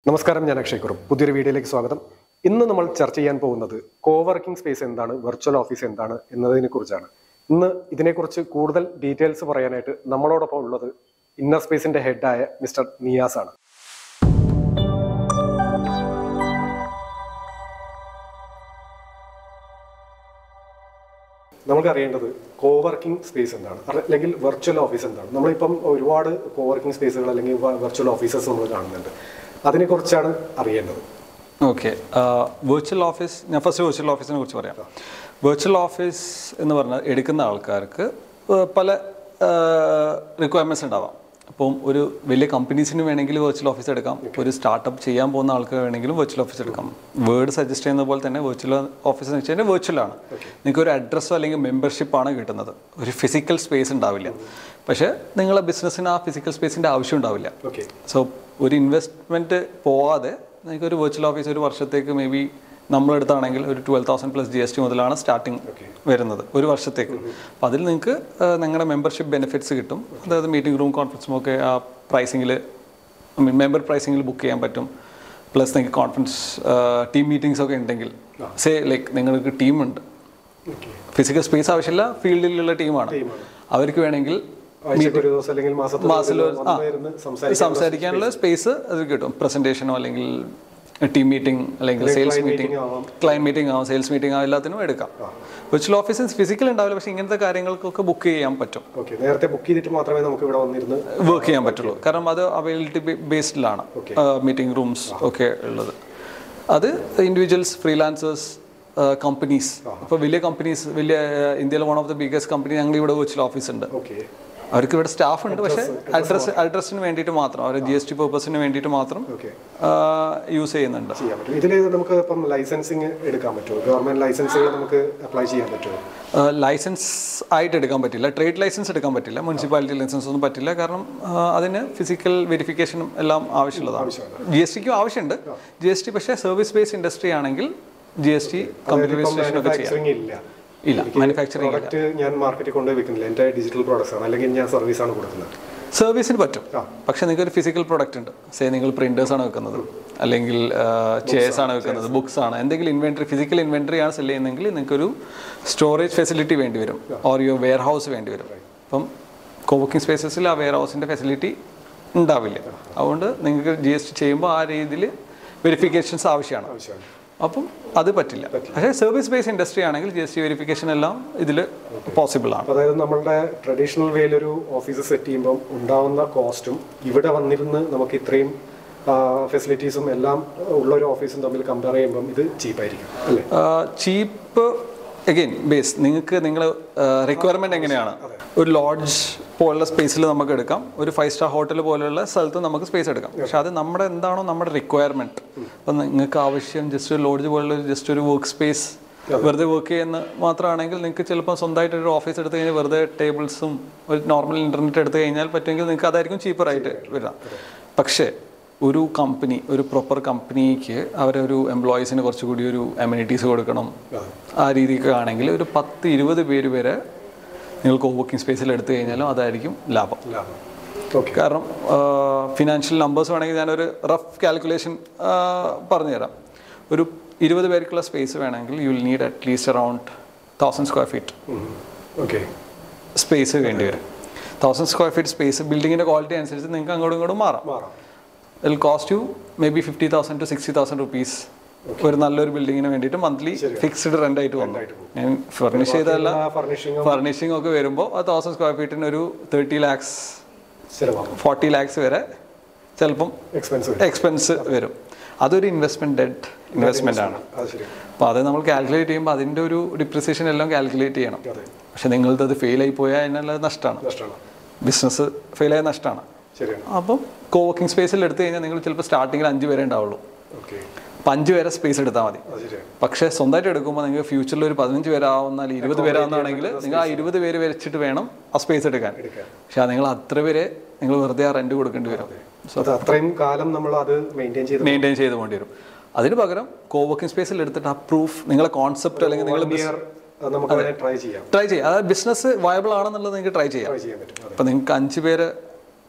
നമസ്കാരം ഞാൻ അക്ഷയ് കുറുപ്പ് പുതിയൊരു വീഡിയോയിലേക്ക് സ്വാഗതം ഇന്ന് നമ്മൾ ചർച്ച ചെയ്യാൻ പോകുന്നത് കോവർക്കിംഗ് സ്പേസ് എന്താണ് വെർച്വൽ ഓഫീസ് എന്താണ് എന്നതിനെ കുറിച്ചാണ് ഇന്ന് ഇതിനെക്കുറിച്ച് കൂടുതൽ ഡീറ്റെയിൽസ് പറയാനായിട്ട് നമ്മളോടൊപ്പം ഉള്ളത് ഇന്നർ സ്പേസിന്റെ ഹെഡായ മിസ്റ്റർ നിയാസ് ആണ് നമുക്ക് അറിയേണ്ടത് കോവർക്കിംഗ് സ്പേസ് എന്താണ് അല്ല- അല്ലെങ്കിൽ വെർച്വൽ ഓഫീസ് എന്താണ് നമ്മളിപ്പം ഒരുപാട് കോവർക്കിംഗ് സ്പേസുകൾ അല്ലെങ്കിൽ വെർച്വൽ ഓഫീസസ് നമ്മൾ കാണുന്നുണ്ട് അതിനെക്കുറിച്ചാണ് അറിയേണ്ടത് ഓക്കെ വെർച്വൽ ഓഫീസ് ഞാൻ ഫസ്റ്റ് വെർച്വൽ ഓഫീസിനെ കുറിച്ച് പറയാം വെർച്വൽ ഓഫീസ് എന്ന് പറഞ്ഞാൽ എടുക്കുന്ന ആൾക്കാർക്ക് ഏഹ്, പല റിക്വയർമെൻറ്റ്സ് ഉണ്ടാവാം അപ്പം ഒരു വലിയ കമ്പനീസിന് വേണമെങ്കിൽ വെർച്വൽ ഓഫീസ് എടുക്കാം ഒരു സ്റ്റാർട്ടപ്പ് ചെയ്യാൻ പോകുന്ന ആൾക്ക് വേണമെങ്കിലും വെർച്വൽ ഓഫീസ് എടുക്കാം വേർഡ് സജസ്റ്റ് ചെയ്യുന്ന പോലെ തന്നെ വെർച്വൽ ഓഫീസ് എന്ന് വെച്ച് കഴിഞ്ഞാൽ വെർച്വൽ ആണ് നിങ്ങൾക്ക് ഒരു അഡ്രസ്സോ അല്ലെങ്കിൽ മെമ്പർഷിപ്പ് ആണ് കിട്ടുന്നത് ഒരു ഫിസിക്കൽ സ്പേസ് ഉണ്ടാവില്ല പക്ഷേ നിങ്ങളെ ബിസിനസ്സിന് ആ ഫിസിക്കൽ സ്പേസിൻ്റെ ആവശ്യം ഉണ്ടാവില്ല ഓക്കെ സോ ഒരു ഇൻവെസ്റ്റ്മെൻറ്റ് പോവാതെ നിങ്ങൾക്ക് ഒരു വെർച്വൽ ഓഫീസ് ഒരു വർഷത്തേക്ക് മേ ബി നമ്മളെടുത്താണെങ്കിൽ ഒരു twelve thousand plus G S T മുതലാണ് സ്റ്റാർട്ടിങ് വരുന്നത് ഒരു വർഷത്തേക്ക് അപ്പോൾ അതിൽ നിങ്ങൾക്ക് നിങ്ങളുടെ മെമ്പർഷിപ്പ് ബെനിഫിറ്റ്സ് കിട്ടും അതായത് മീറ്റിംഗ് റൂം കോൺഫറൻസ് റൂം ഒക്കെ ആ പ്രൈസിങ്ങിൽ ഐ മീൻ മെമ്പർ പ്രൈസിങ്ങിൽ ബുക്ക് ചെയ്യാൻ പറ്റും പ്ലസ് നിങ്ങൾക്ക് കോൺഫറൻസ് ടീം മീറ്റിംഗ്സ് ഒക്കെ ഉണ്ടെങ്കിൽ സേ ലൈക്ക് നിങ്ങൾക്ക് ടീമുണ്ട് ഓക്കെ ഫിസിക്കൽ സ്പേസ് ആവശ്യമില്ല ഫീൽഡിലുള്ള ടീമാണ് അവർക്ക് വേണമെങ്കിൽ ആഴ്ചക്ക് ഒരു ദിവസം അല്ലെങ്കിൽ മാസത്തിൽ മാസത്തിൽ ഒരു ദിവസം വന്ന് ഇരുന്ന് സംസാരിക്കാൻ സംസാരിക്കാനുള്ള സ്പേസ് അത് കിട്ടും പ്രസന്റേഷനോ അല്ലെങ്കിൽ ടീം മീറ്റിംഗ് അല്ലെങ്കിൽ സെയിൽസ് മീറ്റിംഗ് ആവാം. ക്ലയൻറ്റ് മീറ്റിംഗ് ആവാം സെയിൽസ് മീറ്റിംഗ് ആവാം എല്ലാത്തിനും എടുക്കാം വെർച്വൽ ഓഫീസിൽ ഫിസിക്കൽ ഉണ്ടാവില്ല പക്ഷേ ഇങ്ങനത്തെ കാര്യങ്ങൾക്കൊക്കെ ബുക്ക് ചെയ്യാൻ പറ്റും ഓക്കെ നേരത്തെ ബുക്ക് ചെയ്തിട്ട് മാത്രമേ നമുക്ക് ഇവിടെ വന്നിരുന്ന് വർക്ക് ചെയ്യാൻ പറ്റുള്ളൂ കാരണം അത് അവൈലബിലിറ്റി ബേസ്ഡിലാണ് മീറ്റിംഗ് റൂംസ് ഒക്കെ ഉള്ളത് അത് ഇൻഡിവിജ്വൽസ് ഫ്രീലാൻസേഴ്സ് കമ്പനീസ് ഇപ്പോൾ വലിയ കമ്പനീസ് വലിയ ഏഹ്, ഇന്ത്യയിലെ one of the biggest company ഞങ്ങൾ ഇവിടെ വെർച്വൽ ഓഫീസ് ഉണ്ട് ഓക്കെ അവർക്ക് ഇവിടെ സ്റ്റാഫ് ഉണ്ട് പക്ഷേ അഡ്രസ് അഡ്രസ്സിന് വേണ്ടിയിട്ട് മാത്രം അവർ ജി എസ് ടി പേർപ്പസിന് വേണ്ടിയിട്ട് മാത്രം ഓക്കെ യൂസ് ചെയ്യുന്നുണ്ട് ചെയ്യാൻ പറ്റും ഇതിൽ നമുക്ക് ഇപ്പം ലൈസൻസിങ് എടുക്കാൻ പറ്റുമോ ഗവൺമെന്റ് ലൈസൻസുകൾ നമുക്ക് അപ്ലൈ ചെയ്യാൻ പറ്റുമോ ലൈസൻസ് ആയിട്ട് എടുക്കാൻ പറ്റില്ല ട്രേഡ് ലൈസൻസ് എടുക്കാൻ പറ്റില്ല മുനിസിപ്പാലിറ്റി ലൈസൻസ് ഒന്നും പറ്റില്ല കാരണം ആ, അതിന് ഫിസിക്കൽ വെരിഫിക്കേഷനും എല്ലാം ആവശ്യമുള്ളതാണ് ജി എസ് ടിക്കും ആവശ്യമുണ്ട് ജി എസ് ടി പക്ഷേ സർവീസ് ബേസ്ഡ് ഇൻഡസ്ട്രി ആണെങ്കിൽ G S T company registration ഒക്കെ ചെയ്യാം മാനുഫാക്ചറിങ് ഇല്ല ഇല്ല മാനുഫാക്ചറിങ് പ്രോഡക്റ്റ് ഞാൻ മാർക്കറ്റിൽ കൊണ്ടുപോയി വെക്കുന്നില്ല എൻ്റെ ഡിജിറ്റൽ പ്രോഡക്ട്സ് ആണ് അല്ലെങ്കിൽ ഞാൻ സർവീസ് ആണ് കൊടുക്കുന്നത് സർവീസിന് പറ്റും പക്ഷെ നിങ്ങൾക്ക് ഒരു ഫിസിക്കൽ പ്രോഡക്റ്റ് ഉണ്ട് സേ നിങ്ങൾ പ്രിന്റേഴ്സ് ആണ് വെക്കുന്നത് അല്ലെങ്കിൽ ചെയർസ് ആണ് വെക്കുന്നത് ബുക്സ് ആണ് എന്തെങ്കിലും ഇൻവെന്ററി ഫിസിക്കൽ ഇൻവെന്ററി ആണ് സെല് ചെയ്യുന്നതെങ്കിൽ നിങ്ങൾക്ക് ഒരു സ്റ്റോറേജ് ഫെസിലിറ്റി വേണ്ടി വരും ഓർ യുവർ വെയർ ഹൗസ് വേണ്ടി വരും അപ്പം കോവർക്കിംഗ് സ്പേസസിൽ ആ വെയർ ഹൗസിൻ്റെ ഫെസിലിറ്റി ഉണ്ടാവില്ല അതുകൊണ്ട് നിങ്ങൾക്ക് ജി എസ് ടി ചെയ്യുമ്പോൾ ആ രീതിയിൽ വെരിഫിക്കേഷൻസ് ആവശ്യമാണ് ആവശ്യമാണ് അപ്പം അത് പറ്റില്ല പക്ഷേ സർവീസ് ബേസ് ഇൻഡസ്ട്രി ആണെങ്കിൽ ജി എസ് ടി വെരിഫിക്കേഷൻ എല്ലാം ഇതിൽ പോസിബിൾ ആണ് അപ്പോൾ അതായത് നമ്മളുടെ ട്രഡീഷണൽ വേയിലൊരു ഓഫീസ് സെറ്റ് ചെയ്യുമ്പം ഉണ്ടാവുന്ന കോസ്റ്റും ഇവിടെ വന്നിരുന്ന് നമുക്ക് ഇത്രയും ഫെസിലിറ്റീസും എല്ലാം ഉള്ള ഒരു ഓഫീസും തമ്മിൽ കമ്പയർ ചെയ്യുമ്പം ഇത് ചീപ്പായിരിക്കും അല്ലേ ചീപ്പ് അഗെയിൻ ബേസ് നിങ്ങൾക്ക് നിങ്ങൾ റിക്വയർമെന്റ് എങ്ങനെയാണ് ഒരു ലോഡ്ജ് പോലുള്ള സ്പേസിൽ നമുക്ക് എടുക്കാം ഒരു ഫൈവ് സ്റ്റാർ ഹോട്ടൽ പോലെയുള്ള സ്ഥലത്ത് നമുക്ക് സ്പേസ് എടുക്കാം പക്ഷെ അത് നമ്മുടെ എന്താണോ നമ്മുടെ റിക്വയർമെന്റ് അപ്പം നിങ്ങൾക്ക് ആവശ്യം ജസ്റ്റ് ഒരു ലോഡ്ജ് പോലുള്ള ജസ്റ്റ് ഒരു വർക്ക് സ്പേസ് വെറുതെ വർക്ക് ചെയ്യുന്ന മാത്രമാണെങ്കിൽ നിങ്ങൾക്ക് ചിലപ്പോൾ സ്വന്തമായിട്ട് ഒരു ഓഫീസ് എടുത്തു കഴിഞ്ഞാൽ വെറുതെ ടേബിൾസും ഒരു നോർമൽ ഇന്റർനെറ്റ് എടുത്തു കഴിഞ്ഞാൽ പറ്റുമെങ്കിൽ നിങ്ങൾക്ക് അതായിരിക്കും ചീപ്പറായിട്ട് വരാം പക്ഷേ ഒരു കമ്പനി ഒരു പ്രോപ്പർ കമ്പനിക്ക് അവരൊരു എംപ്ലോയീസിന് കുറച്ചുകൂടി ഒരു അമ്യൂണിറ്റീസ് കൊടുക്കണം ആ രീതിക്ക് ആണെങ്കിൽ ഒരു പത്ത് ഇരുപത് പേര് വരെ നിങ്ങൾ കോവർക്കിംഗ് സ്പേസിൽ എടുത്തു കഴിഞ്ഞാലും അതായിരിക്കും ലാഭം ലാഭം ഓക്കെ കാരണം ഫിനാൻഷ്യൽ നമ്പേഴ്സ് വേണമെങ്കിൽ ഞാനൊരു റഫ് കാൽക്കുലേഷൻ പറഞ്ഞുതരാം ഒരു ഇരുപത് പേർക്കുള്ള സ്പേസ് വേണമെങ്കിൽ you will need at least around thousand square feet okay space വേണ്ടി വരും തൗസൻഡ് സ്ക്വയർ ഫീറ്റ് സ്പേസ് ബിൽഡിങ്ങിൻ്റെ ക്വാളിറ്റി അനുസരിച്ച് നിങ്ങൾക്ക് അങ്ങോട്ടും ഇങ്ങോട്ടും മാറാം മാറാം will cost you maybe fifty thousand to sixty thousand rupees ഒരു നല്ലൊരു ബിൽഡിങ്ങിന് വേണ്ടിയിട്ട് മന്ത്ലി ഫിക്സ്ഡ് റെന്റ് ആയിട്ട് വന്നു ഞാൻ ഫർണിഷ് ചെയ്തതല്ല ഫർണിഷിംഗ് ഫർണിഷിംഗ് ഒക്കെ വരുമ്പോൾ ആ തൗസൻഡ് സ്ക്വയർ ഫീറ്റിന് ഒരു തേർട്ടി ലാക്സ് ചിലവാകും ഫോർട്ടി ലാക്സ് വരെ ചിലപ്പം എക്സ്പെൻസ് എക്സ്പെൻസ് വരും അതൊരു ഇൻവെസ്റ്റ്മെന്റ് ഡെഡ് ഇൻവെസ്റ്റ്മെന്റ് ആണ് അത് ശരി അപ്പോൾ അത് നമ്മൾ കാൽക്കുലേറ്റ് ചെയ്യുമ്പോൾ അതിൻ്റെ ഒരു ഡിപ്രിസിയേഷൻ എല്ലാം കാൽക്കുലേറ്റ് ചെയ്യണം അതെ പക്ഷെ നിങ്ങളത് അത് ഫെയിൽ ആയി പോയാൽ അതിനുള്ളത് നഷ്ടമാണ് നഷ്ടമാണ് ബിസിനസ് ഫെയിൽ ആയ നഷ്ടമാണ് ശരിയാണ് അപ്പം കോവർക്കിംഗ് സ്പേസിൽ എടുത്തു കഴിഞ്ഞാൽ നിങ്ങൾ ചിലപ്പോൾ സ്റ്റാർട്ടിങ്ങിൽ അഞ്ച് പേരെ ഉണ്ടാവുള്ളൂ ഓക്കെ അപ്പം അഞ്ച് പേരെ സ്പേസ് എടുത്താൽ മതി അത് ശരിയാണ് പക്ഷേ സ്വന്തമായിട്ട് എടുക്കുമ്പോൾ നിങ്ങൾക്ക് ഫ്യൂച്ചറിൽ ഒരു പതിനഞ്ച് പേരാവുന്ന അല്ലെങ്കിൽ ഇരുപത് പേരാവുന്നതാണെങ്കിൽ നിങ്ങൾ ആ ഇരുപത് പേര് വെച്ചിട്ട് വേണം ആ സ്പേസ് എടുക്കാൻ എടുക്കാൻ പക്ഷേ നിങ്ങൾ അത്ര പേരെ നിങ്ങൾ വെറുതെ ആ റെന്റ് കൊടുക്കേണ്ടി വരും അത് അത്രയും കാലം നമ്മൾ അത് മെയിൻറ്റെയിൻ ചെയ്ത് മെയിൻറ്റെയിൻ ചെയ്ത് പോകേണ്ടി വരും അതിന് പകരം കോവർക്കിംഗ് സ്പേസിൽ എടുത്തിട്ട് ആ പ്രൂഫ് നിങ്ങളെ കോൺസെപ്റ്റ് അല്ലെങ്കിൽ നിങ്ങൾ ഇയർ നമുക്ക് വേണേൽ ട്രൈ ചെയ്യാം ട്രൈ ചെയ്യാം അതായത് ബിസിനസ് വയബിൾ ആണെന്നുള്ളത് നിങ്ങൾക്ക് ട്രൈ ചെയ്യാം ട്രൈ ചെയ്യാൻ പറ്റും അതെ അപ്പം നിങ്ങൾക്ക് അഞ്ച് പേര്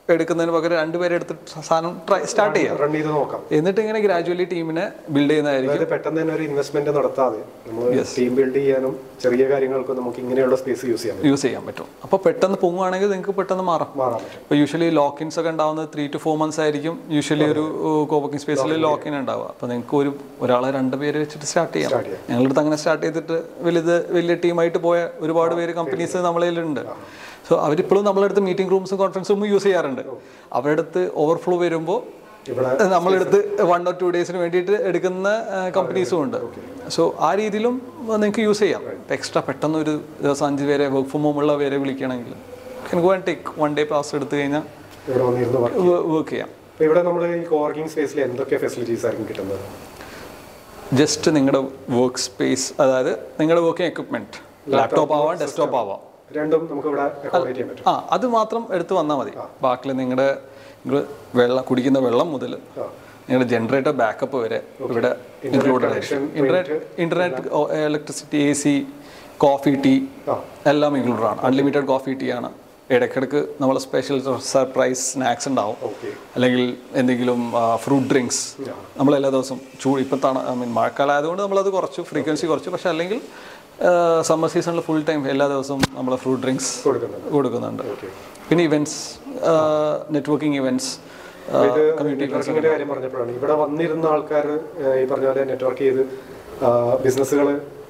എടുക്കുന്നതിന് പകരം രണ്ടുപേരെ എടുത്തിട്ട് സാധനം ട്രൈ സ്റ്റാർട്ട് ചെയ്യാം റൺ ചെയ്ത് നോക്കാം എന്നിട്ട് ഇങ്ങനെ ഗ്രാജുവലി ടീമിനെ ബിൽഡ് ചെയ്യുന്നതായിരിക്കും അതായത് പെട്ടെന്ന് തന്നെ ഒരു ഇൻവെസ്റ്റ്മെന്റ് നടത്താതെ നമ്മൾ ടീം ബിൽഡ് ചെയ്യാനും ചെറിയ കാര്യങ്ങൾക്കും നമുക്ക് ഇങ്ങനെയുള്ള സ്പേസ് യൂസ് ചെയ്യാൻ യൂസ് ചെയ്യാൻ പറ്റും അപ്പോൾ പെട്ടെന്ന് പൊങ്ങുവാണെങ്കിൽ നിങ്ങൾക്ക് പെട്ടെന്ന് മാറാം മാറാൻ പറ്റും ഇപ്പോൾ യൂഷ്വലി ലോക്കിൻസ് ഒക്കെ ഉണ്ടാവുന്നത് ത്രീ ടു ഫോർ മന്ത്സ് ആയിരിക്കും യൂഷ്വലി ഒരു കോവർക്കിംഗ് സ്പേസിൽ ലോക്കിൻ ഉണ്ടാവുക അപ്പോൾ നിങ്ങൾക്ക് ഒരു ഒരാളെ രണ്ട് പേര് വെച്ചിട്ട് സ്റ്റാർട്ട് ചെയ്യാം സ്റ്റാർട്ട് ചെയ്യാം ഞങ്ങളുടെ അങ്ങനെ സ്റ്റാർട്ട് ചെയ്തിട്ട് വലുത് വലിയ ടീമായിട്ട് പോയ ഒരുപാട് പേര് കമ്പനീസ് നമ്മളതിലുണ്ട് സോ അവരിപ്പോഴും നമ്മളെടുത്ത് മീറ്റിംഗ് റൂംസും കോൺഫറൻസ് റൂമും യൂസ് ചെയ്യാറുണ്ട് അവരുടെ അടുത്ത് ഓവർഫ്ലോ വരുമ്പോൾ ഇവിടെ നമ്മളെടുത്ത് വൺ ഓർ ടു ഡേയ്സിന് വേണ്ടിയിട്ട് എടുക്കുന്ന കമ്പനീസും ഉണ്ട് സോ ആ രീതിയിലും നിങ്ങൾക്ക് യൂസ് ചെയ്യാം എക്സ്ട്രാ പെട്ടെന്ന് ഒരു ദിവസം അഞ്ച് പേരെ വർക്ക് ഫ്രം ഹോം ഉള്ള പേരെ വിളിക്കണമെങ്കിൽ can go and take one day pass എടുത്തു കഴിഞ്ഞാൽ ഇവിടെ വന്നിരുന്ന് വർക്ക് വർക്ക് ചെയ്യാം അപ്പൊ ഇവിടെ നമ്മൾ ഈ കോവർക്കിംഗ് സ്പേസിൽ എന്തൊക്കെ ഫെസിലിറ്റീസ് ആയിരിക്കും കിട്ടുന്നത് ജസ്റ്റ് നിങ്ങളുടെ വർക്ക് സ്പേസ് അതായത് നിങ്ങളുടെ വർക്കിംഗ് എക്യുപ്മെന്റ് ലാപ്ടോപ്പ് ആവാം ഡെസ്ക്ടോപ്പ് ആവാം രണ്ടും നമുക്ക് ഇവിടെ അക്കോമഡേറ്റ് ചെയ്യാൻ പറ്റും ആ അത് മാത്രം എടുത്ത് വന്നാൽ മതി ബാക്കി നിങ്ങളുടെ നിങ്ങൾ വെള്ളം കുടിക്കുന്ന വെള്ളം മുതൽ നിങ്ങളുടെ ജനറേറ്റർ ബാക്കപ്പ് വരെ ഇവിടെ ഇൻക്ലൂഡഡ് ആയിരിക്കും internet internet electricity A C coffee tea ആ. എല്ലാം ഇൻക്ലൂഡഡ് ആണ് അൺലിമിറ്റഡ് കോഫി ടീ ആണ് ഇടയ്ക്കിടയ്ക്ക് നമ്മൾ സ്പെഷ്യൽ സർപ്രൈസ് സ്നാക്സ് ഉണ്ടാവും ഓക്കെ അല്ലെങ്കിൽ എന്തെങ്കിലും ഫ്രൂട്ട് ഡ്രിങ്ക്സ് നമ്മൾ എല്ലാ ദിവസവും ചൂട് ഇപ്പം തണ ഐ മീൻ മഴക്കാലം ആയതുകൊണ്ട് നമ്മളത് കുറച്ചു ഫ്രീക്വൻസി കുറച്ചു പക്ഷെ അല്ലെങ്കിൽ സമ്മർ സീസണിൽ ഫുൾ ടൈം എല്ലാ ദിവസവും നമ്മൾ ഫ്രൂട്ട് ഡ്രിങ്ക്സ് കൊടുക്കുന്നുണ്ട് കൊടുക്കുന്നുണ്ട് ഓക്കെ പിന്നെ ഇവൻറ്റ്സ് നെറ്റ്വർക്കിംഗ് ഇവൻറ്റ്സ് ഇത് നെറ്റ്വർക്കിങ്ങിന്റെ കാര്യം പറഞ്ഞപ്പോഴാണ് ഇവിടെ വന്നിരുന്ന ആൾക്കാർ ഈ പറഞ്ഞ പോലെ നെറ്റ്വർക്ക് ചെയ്ത് ബിസിനസ്സുകൾ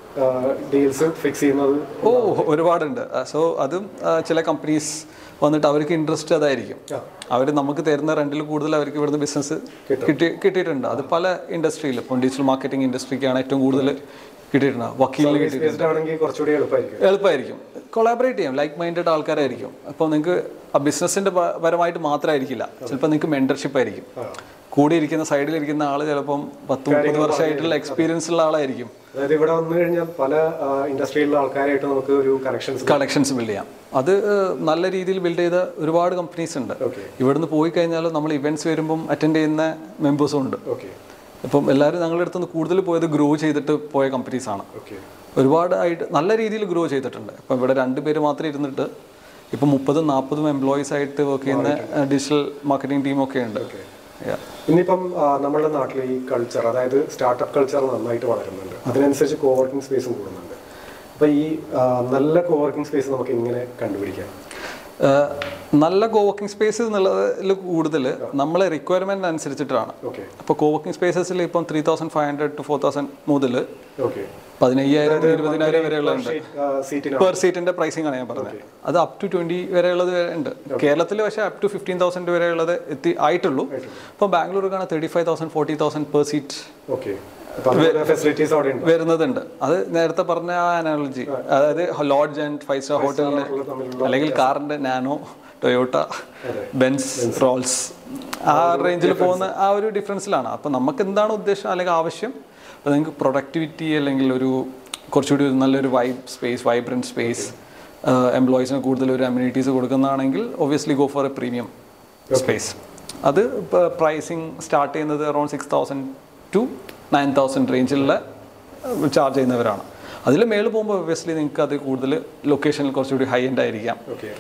ഡീൽസ് ഫിക്സ് ചെയ്യുന്നത് ഓ ഒരുപാടുണ്ട് സോ അതും ആ, ചില കമ്പനീസ് വന്നിട്ട് അവർക്ക് ഇൻട്രസ്റ്റ് അതായിരിക്കും അവർ നമുക്ക് തരുന്ന റെന്റിൽ കൂടുതൽ അവർക്ക് ഇവിടുന്ന് ബിസിനസ് കിട്ടി കിട്ടിയിട്ടുണ്ട് അത് പല ഇൻഡസ്ട്രിയിൽ ഇപ്പം ഡിജിറ്റൽ മാർക്കറ്റിംഗ് ഇൻഡസ്ട്രിക്കാണ് ഏറ്റവും കൂടുതൽ കിട്ടിയിട്ടുണ്ട് വക്കീലിന് കിട്ടി ബേസ്ഡ് ആണെങ്കിൽ കുറച്ചുകൂടി എളുപ്പമായിരിക്കും എളുപ്പമായിരിക്കും കൊളാബറേറ്റ് ചെയ്യാം ലൈക്ക് മൈൻഡഡ് ആൾക്കാരായിരിക്കും അപ്പോൾ നിങ്ങൾക്ക് ആ ബിസിനസ്സിന്റെ പരമായിട്ട് മാത്രമായിരിക്കില്ല ചിലപ്പോൾ നിങ്ങൾക്ക് മെന്റർഷിപ്പ് ആയിരിക്കും കൂടെ ഇരിക്കുന്ന സൈഡിൽ ഇരിക്കുന്ന ആൾ ചിലപ്പം പത്ത് മുപ്പത് വർഷമായിട്ടുള്ള എക്സ്പീരിയൻസ് ഉള്ള ആളായിരിക്കും അതായത് ഇവിടെ വന്നു കഴിഞ്ഞാൽ പല ഇൻഡസ്ട്രിയിലുള്ള ആൾക്കാരായിട്ട് നമുക്ക് ഒരു കണക്ഷൻസ് കളക്ഷൻസ് ബിൽഡ് ചെയ്യാം അത് ഏഹ്, നല്ല രീതിയിൽ ബിൽഡ് ചെയ്ത ഒരുപാട് കമ്പനീസ് ഉണ്ട് ഓക്കെ ഇവിടുന്ന് പോയി കഴിഞ്ഞാൽ നമ്മൾ ഇവന്റ്സ് വരുമ്പം അറ്റൻഡ് ചെയ്യുന്ന മെമ്പേഴ്സും ഉണ്ട് ഓക്കെ ഇപ്പം എല്ലാവരും ഞങ്ങളുടെ അടുത്ത് നിന്ന് കൂടുതൽ പോയത് ഗ്രോ ചെയ്തിട്ട് പോയ കമ്പനീസ് ആണ് ഓക്കെ ഒരുപാട് ആയിട്ട് നല്ല രീതിയിൽ ഗ്രോ ചെയ്തിട്ടുണ്ട് ഇപ്പം ഇവിടെ രണ്ട് പേര് മാത്രം ഇരുന്നിട്ട് ഇപ്പം മുപ്പതും നാൽപ്പതും എംപ്ലോയീസ് ആയിട്ട് വർക്ക് ചെയ്യുന്ന ഡിജിറ്റൽ മാർക്കറ്റിംഗ് ടീമൊക്കെ ഉണ്ട് Yeah. ഇന്നിപ്പം ആ, നമ്മുടെ നാട്ടിലെ ഈ കൾച്ചർ അതായത് സ്റ്റാർട്ടപ്പ് കൾച്ചർ നന്നായിട്ട് വളരുന്നുണ്ട് അതിനനുസരിച്ച് കോവർക്കിംഗ് സ്പേസും കൂടുന്നുണ്ട് അപ്പൊ ഈ ആ, നല്ല കോവർക്കിംഗ് സ്പേസ് നമുക്ക് എങ്ങനെ കണ്ടുപിടിക്കാം ഏഹ്, നല്ല കോവർക്കിംഗ് സ്പേസ് എന്നുള്ളതിൽ കൂടുതൽ നമ്മളെ റിക്വയർമെന്റ് അനുസരിച്ചിട്ടാണ് ഓക്കെ അപ്പോൾ കോവർക്കിംഗ് സ്പേസസിൽ ഇപ്പം three thousand five hundred to four thousand മുതൽ ഓക്കെ പതിനയ്യായിരം ഇരുപതിനായിരം വരെയുള്ള ഉണ്ട് സീറ്റിന് പെർ സീറ്റിന്റെ പ്രൈസിംഗ് ആണ് ഞാൻ പറഞ്ഞത് അത് അപ് ടു ട്വന്റി വരെയുള്ളത് വരെ ഉണ്ട് കേരളത്തിൽ പക്ഷേ അപ് ടു ഫിഫ്റ്റീൻ തൗസൻഡ് വരെയുള്ളത് എത്തി ആയിട്ടുള്ളൂ ഇപ്പോൾ ബാംഗ്ലൂർക്കാണ് thirty five thousand forty thousand per seat okay അപ്പൊ അതുപോലെ ഫെസിലിറ്റീസ് അവിടെ ഉണ്ട് വരുന്നതുണ്ട് അത് നേരത്തെ പറഞ്ഞ ആ അനാലജി അതായത് ലോഡ്ജ് ആൻഡ് ഫൈവ് സ്റ്റാർ ഹോട്ടലിന് അല്ലെങ്കിൽ കാറിന്റെ നാനോ ടൊയോട്ട ബെൻസ് റോൾസ് ആ റേഞ്ചിൽ പോകുന്ന ആ ഒരു ഡിഫറൻസിലാണ് അപ്പം നമുക്ക് എന്താണ് ഉദ്ദേശം അല്ലെങ്കിൽ ആവശ്യം അപ്പോൾ നിങ്ങൾക്ക് പ്രൊഡക്ടിവിറ്റി അല്ലെങ്കിൽ ഒരു കുറച്ചുകൂടി ഒരു നല്ലൊരു വൈബ് സ്പേസ് വൈബ്രൻറ്റ് സ്പേസ് എംപ്ലോയീസിന് കൂടുതൽ ഒരു അമ്യൂണിറ്റീസ് കൊടുക്കുന്നതാണെങ്കിൽ obviously go for a premium space അത് പ്രൈസിങ് സ്റ്റാർട്ട് ചെയ്യുന്നത് around six thousand to nine thousand റേഞ്ചിലുള്ള ചാർജ് ചെയ്യുന്നവരാണ് അതിൽ മേളിൽ പോകുമ്പോൾ ഒബ്വിയസ്ലി നിങ്ങൾക്ക് അത് കൂടുതൽ ലൊക്കേഷനിൽ കുറച്ചുകൂടി ഹൈ എൻഡ് ആയിരിക്കാം ഓക്കെ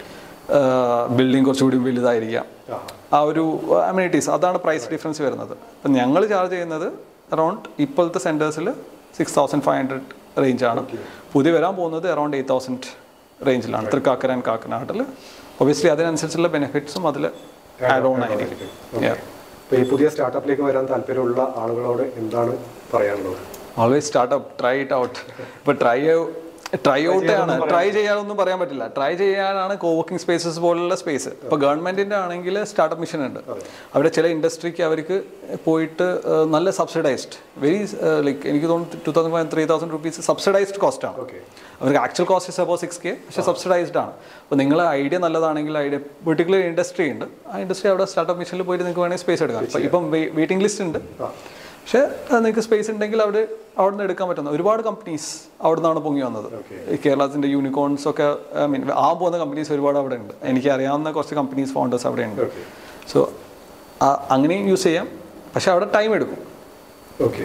ബിൽഡിംഗ് കുറച്ചുകൂടി വലുതായിരിക്കാം ആ ആ ഒരു അമ്യൂണിറ്റീസ് അതാണ് പ്രൈസ് ഡിഫറൻസ് വരുന്നത് അപ്പം ഞങ്ങൾ ചാർജ് ചെയ്യുന്നത് അറൗണ്ട് ഇപ്പോഴത്തെ സെൻറ്റേഴ്സിൽ സിക്സ് തൗസൻഡ് ഫൈവ് ഹൺഡ്രഡ് റേഞ്ചാണ് പുതിയ വരാൻ പോകുന്നത് അറൗണ്ട് എയ്റ്റ് തൗസൻഡ് റേഞ്ചിലാണ് തൃക്കാക്കര ആൻഡ് കാക്കനാട്ടിൽ ഒബിയസ്ലി അതിനനുസരിച്ചുള്ള ബെനിഫിറ്റ്സും അതിൽ ആഡ് ഓൺ ആയിരിക്കും Yeah. അപ്പൊ ഈ പുതിയ സ്റ്റാർട്ടപ്പിലേക്ക് വരാൻ താല്പര്യമുള്ള ആളുകളോട് എന്താണ് പറയാനുള്ളത് always startup try it out ഇപ്പൊ ട്രൈ ട്രൈ ഔട്ട് ആണ് ട്രൈ ചെയ്യാനൊന്നും പറയാൻ പറ്റില്ല ട്രൈ ചെയ്യാനാണ് കോവർക്കിംഗ് സ്പേസസ് പോലുള്ള സ്പേസ് ഇപ്പൊ ഗവൺമെന്റിന്റെ ആണെങ്കിൽ സ്റ്റാർട്ടപ്പ് മിഷൻ ഉണ്ട് അവിടെ ചില ഇൻഡസ്ട്രിക്ക് അവർക്ക് പോയിട്ട് ഏഹ്, നല്ല സബ്സിഡൈസ്ഡ് വെരി ലൈക്ക് എനിക്ക് തോന്നുന്നു two thousand five three thousand rupees subsidised cost ആണ് ഓക്കെ അവർക്ക് actual cost is above six K പക്ഷേ സബ്സിഡൈസ്ഡ് ആണ് അപ്പോൾ നിങ്ങളെ ഐഡിയ നല്ലതാണെങ്കിൽ ഐഡിയ പെർട്ടിക്കുലർ ഇൻഡസ്ട്രി ഉണ്ട് ആ ഇൻഡസ്ട്രി അവിടെ സ്റ്റാർട്ടപ്പ് മിഷനിൽ പോയിട്ട് നിങ്ങൾക്ക് വേണമെങ്കിൽ സ്പേസ് എടുക്കാം ഇപ്പം ഇപ്പം വെയിറ്റിംഗ് ലിസ്റ്റ് ഉണ്ട് പക്ഷേ അത് നിങ്ങൾക്ക് സ്പേസ് ഉണ്ടെങ്കിൽ അവിടെ അവിടെ നിന്ന് എടുക്കാൻ പറ്റുന്ന ഒരുപാട് കമ്പനീസ് അവിടെ നിന്നാണ് പൊങ്ങി വന്നത് ഈ കേരളത്തിൻ്റെ യൂണിക്കോൺസ് ഒക്കെ ഐ മീൻ ആ പോകുന്ന കമ്പനീസ് ഒരുപാട് അവിടെ ഉണ്ട് എനിക്ക് അറിയാവുന്ന കുറച്ച് കമ്പനീസ് ഫൗണ്ടേഴ്സ് അവിടെ ഉണ്ട് സോ അങ്ങനെയും യൂസ് ചെയ്യാം പക്ഷെ അവിടെ ടൈം എടുക്കും ഓക്കെ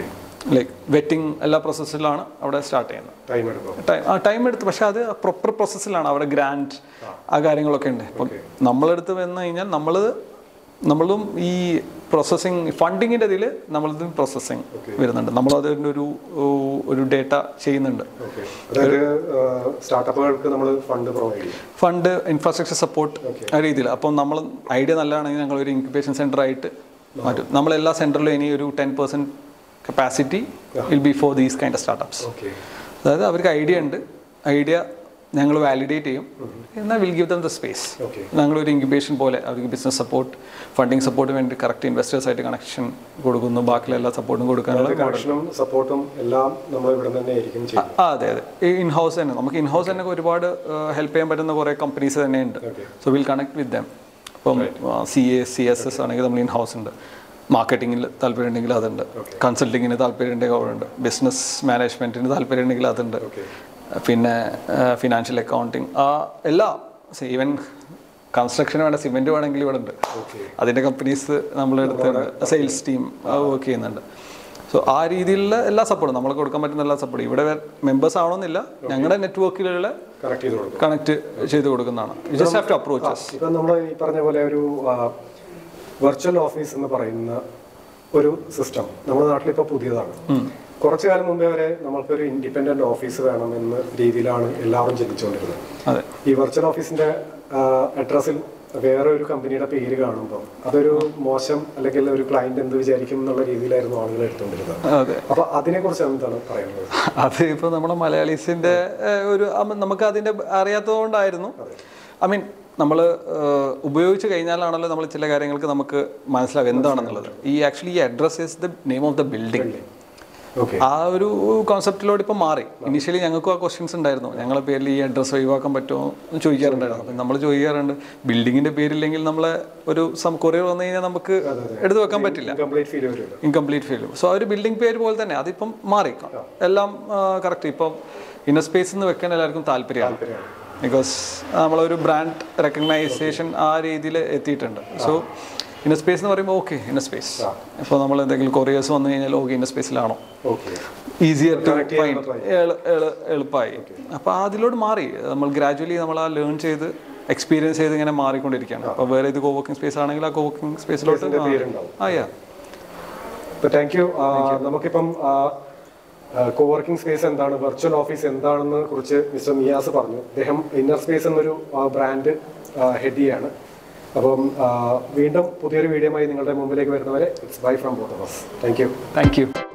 ലൈക്ക് വെറ്റിംഗ് എല്ലാ പ്രോസസ്സിലാണ് അവിടെ സ്റ്റാർട്ട് ചെയ്യുന്നത് ടൈം എടുക്കും ടൈം ആ ടൈം എടുത്ത് പക്ഷെ അത് പ്രോപ്പർ പ്രോസസ്സിലാണ് അവിടെ ഗ്രാൻഡ് ആ കാര്യങ്ങളൊക്കെ ഉണ്ട് ഇപ്പം നമ്മളെടുത്ത് വന്നു കഴിഞ്ഞാൽ നമ്മൾ നമ്മളും ഈ പ്രോസസ്സിങ് ഫണ്ടിങ്ങിൻ്റെ ഇതിൽ നമ്മളിത് പ്രോസസ്സിങ് വരുന്നുണ്ട് നമ്മളതിൻ്റെ ഒരു ഒരു ഡേറ്റ ചെയ്യുന്നുണ്ട് ഓക്കെ അതായത് സ്റ്റാർട്ടപ്പുകൾക്ക് നമ്മൾ ഫണ്ട് പ്രൊവൈഡ് ചെയ്യും ഫണ്ട് ഇൻഫ്രാസ്ട്രക്ചർ സപ്പോർട്ട് ആ രീതിയിൽ അപ്പം നമ്മൾ ഐഡിയ നല്ലതാണെങ്കിൽ ഞങ്ങൾ ഒരു ഇൻക്യുബേഷൻ സെൻറ്റർ ആയിട്ട് മാറ്റും നമ്മളെല്ലാ സെൻറ്ററിലും ഇനി ഒരു ten percent capacity will be for these kind of startups okay അതായത് അവർക്ക് ഐഡിയ ഉണ്ട് ഐഡിയ ഞങ്ങൾ വാലിഡേറ്റ് ചെയ്യും എന്നാൽ will give them the space okay ഞങ്ങളൊരു ഇൻക്യുബേഷൻ പോലെ അവർക്ക് ബിസിനസ് സപ്പോർട്ട് ഫണ്ടിങ് സപ്പോർട്ട് വേണ്ടി കറക്റ്റ് ഇൻവെസ്റ്റേഴ്സ് ആയിട്ട് കണക്ഷൻ കൊടുക്കുന്നു ബാക്കിയുള്ള എല്ലാ സപ്പോർട്ടും കൊടുക്കാനുള്ള കണക്ഷനും സപ്പോർട്ടും എല്ലാം നമ്മൾ ഇവിടെ തന്നെ ആയിരിക്കും ചെയ്യുന്നത് ആ അതെ അതെ ഈ ഇൻ ഹൗസ് തന്നെ നമുക്ക് ഇൻ ഹൗസ് തന്നെ ഒരുപാട് ഹെൽപ്പ് ചെയ്യാൻ പറ്റുന്ന കുറേ കമ്പനീസ് തന്നെയുണ്ട് so will connect with them ഇപ്പം C A C S S ആണെങ്കിൽ നമ്മൾ ഇൻ ഹൗസ് ഉണ്ട് മാർക്കറ്റിങ്ങിൽ താല്പര്യം ഉണ്ടെങ്കിൽ അതുണ്ട് കൺസൾട്ടിങ്ങിന് താല്പര്യം ഉണ്ടെങ്കിൽ അവിടെ ബിസിനസ് മാനേജ്മെന്റിന് താല്പര്യം ഉണ്ടെങ്കിൽ അതുണ്ട് പിന്നെ ഫിനാൻഷ്യൽ അക്കൗണ്ടിങ് ആ എല്ലാ ഈവൻ കൺസ്ട്രക്ഷൻ വേണ്ട സിമെന്റ് വേണമെങ്കിൽ ഇവിടെ ഉണ്ട് അതിന്റെ കമ്പനീസ് നമ്മളെടുത്തുണ്ട് സെയിൽസ് ടീം വർക്ക് ചെയ്യുന്നുണ്ട് സോ ആ രീതിയിലുള്ള എല്ലാ സപ്പോർട്ടും നമ്മൾ കൊടുക്കാൻ പറ്റുന്ന എല്ലാ സപ്പോർട്ടും ഇവിടെ മെമ്പേഴ്സ് ആവണമെന്നില്ല ഞങ്ങളുടെ നെറ്റ്വർക്കിലുള്ള കണക്ട് ചെയ്ത് കൊടുക്കും കണക്ട് ചെയ്ത് കൊടുക്കുന്നതാണ് you just have to approaches ഇപ്പം നമ്മൾ ഈ പറഞ്ഞ പോലെ ഒരു വെർച്വൽ ഓഫീസ് എന്ന് പറയുന്ന ഒരു സിസ്റ്റം നമ്മുടെ നാട്ടിൽ ഇപ്പോൾ പുതിയതാണ് കുറച്ചു കാലം മുമ്പേ വരെ നമ്മൾക്കൊരു ഇൻഡിപെൻഡന്റ് ഓഫീസ് വേണമെന്ന രീതിയിലാണ് എല്ലാവരും ചിന്തിച്ചുകൊണ്ടിരുന്നത് അതെ ഈ വെർച്വൽ ഓഫീസിന്റെ അഡ്രസ്സിൽ വേറെ ഒരു കമ്പനിയുടെ പേര് കാണുമ്പോൾ അതൊരു മോശം അല്ലെങ്കിൽ ഒരു ക്ലയന്റ് എന്ത് വിചാരിക്കും എന്നുള്ള രീതിയിലായിരുന്നു ആളുകൾ എടുത്തുകൊണ്ടിരുന്നത് അതെ അപ്പൊ അതിനെ കുറിച്ച് എന്താണ് പറയുന്നത് അത് ഇപ്പോൾ നമ്മുടെ മലയാളീസിന്റെ ഏഹ്, ഒരു അമ- നമുക്ക് അതിന്റെ അറിയാത്തതുകൊണ്ടായിരുന്നു ഐ മീൻ നമ്മൾ ഉപയോഗിച്ച് കഴിഞ്ഞാലാണല്ലോ നമ്മൾ ചില കാര്യങ്ങൾക്ക് നമുക്ക് മനസ്സിലാവും എന്താണെന്നുള്ളത് ഈ ആക്ച്വലി ഈ address is the name of the building okay ആ ഒരു കോൺസെപ്റ്റിലോട് ഇപ്പം മാറി ഇനീഷ്യലി ഞങ്ങൾക്കും ആ ക്വസ്റ്റ്യൻസ് ഉണ്ടായിരുന്നു ഞങ്ങളെ പേരിൽ ഈ അഡ്രസ്സ് ഒഴിവാക്കാൻ പറ്റുമോ എന്ന് ചോദിക്കാറുണ്ടായിരുന്നു അപ്പം നമ്മൾ ചോദിക്കാറുണ്ട് ബിൽഡിങ്ങിന്റെ പേരില്ലെങ്കിൽ നമ്മളെ ഒരു കൊറിയർ വന്നു കഴിഞ്ഞാൽ നമുക്ക് എടുത്തു വെക്കാൻ പറ്റില്ല കംപ്ലീറ്റ് ഫീൽ വരുമല്ലോ ഇൻകംപ്ലീറ്റ് ഫെയിലും സോ ആ ഒരു ബിൽഡിംഗ് പേര് പോലെ തന്നെ അതിപ്പം മാറി എല്ലാം കറക്റ്റ് ഇപ്പം ഇന്നർ സ്പേസ് എന്ന് വെക്കാൻ എല്ലാവർക്കും താല്പര്യമാണ് ബിക്കോസ് നമ്മളൊരു ബ്രാൻഡ് റെക്കഗ്നൈസേഷൻ ആ രീതിയിൽ എത്തിയിട്ടുണ്ട് സോ ഇന്നർ സ്പേസ് എന്ന് പറയുമ്പോൾ ഓക്കെ ഇന്നർ സ്പേസ് ഇപ്പോൾ നമ്മൾ എന്തെങ്കിലും കൊറിയേഴ്സ് വന്നു കഴിഞ്ഞാൽ ഓക്കെ ഇന്നർ സ്പേസിലാണോ ഓക്കെ ഈസിയർ ടു ഫൈൻഡ് എളുപ്പമായി അപ്പോൾ അതിലോട്ട് മാറി നമ്മൾ ഗ്രാജുവലി നമ്മൾ ആ ലേൺ ചെയ്ത് എക്സ്പീരിയൻസ് ചെയ്ത് ഇങ്ങനെ മാറിക്കൊണ്ടിരിക്കുകയാണ് അപ്പോൾ വേറെ ഇത് കോവർക്കിംഗ് സ്പേസ് ആണെങ്കിൽ ആ കോവർക്കിംഗ് സ്പേസിലോട്ട് പേരുണ്ടാവും ആ യാ താങ്ക് യു നമുക്കിപ്പം കോവർക്കിംഗ് സ്പേസ് എന്താണ് വെർച്വൽ ഓഫീസ് എന്താണെന്ന് കുറിച്ച് മിസ്റ്റർ നിയാസ് പറഞ്ഞു അദ്ദേഹം ഇന്നർ സ്പേസ് എന്നൊരു ബ്രാൻഡ് ഹെഡ് ചെയ്യാണ് അപ്പം ആ, വീണ്ടും പുതിയൊരു വീഡിയോയുമായി നിങ്ങളുടെ മുമ്പിലേക്ക് വരുന്നവരെ it's bye from both of thank you thank U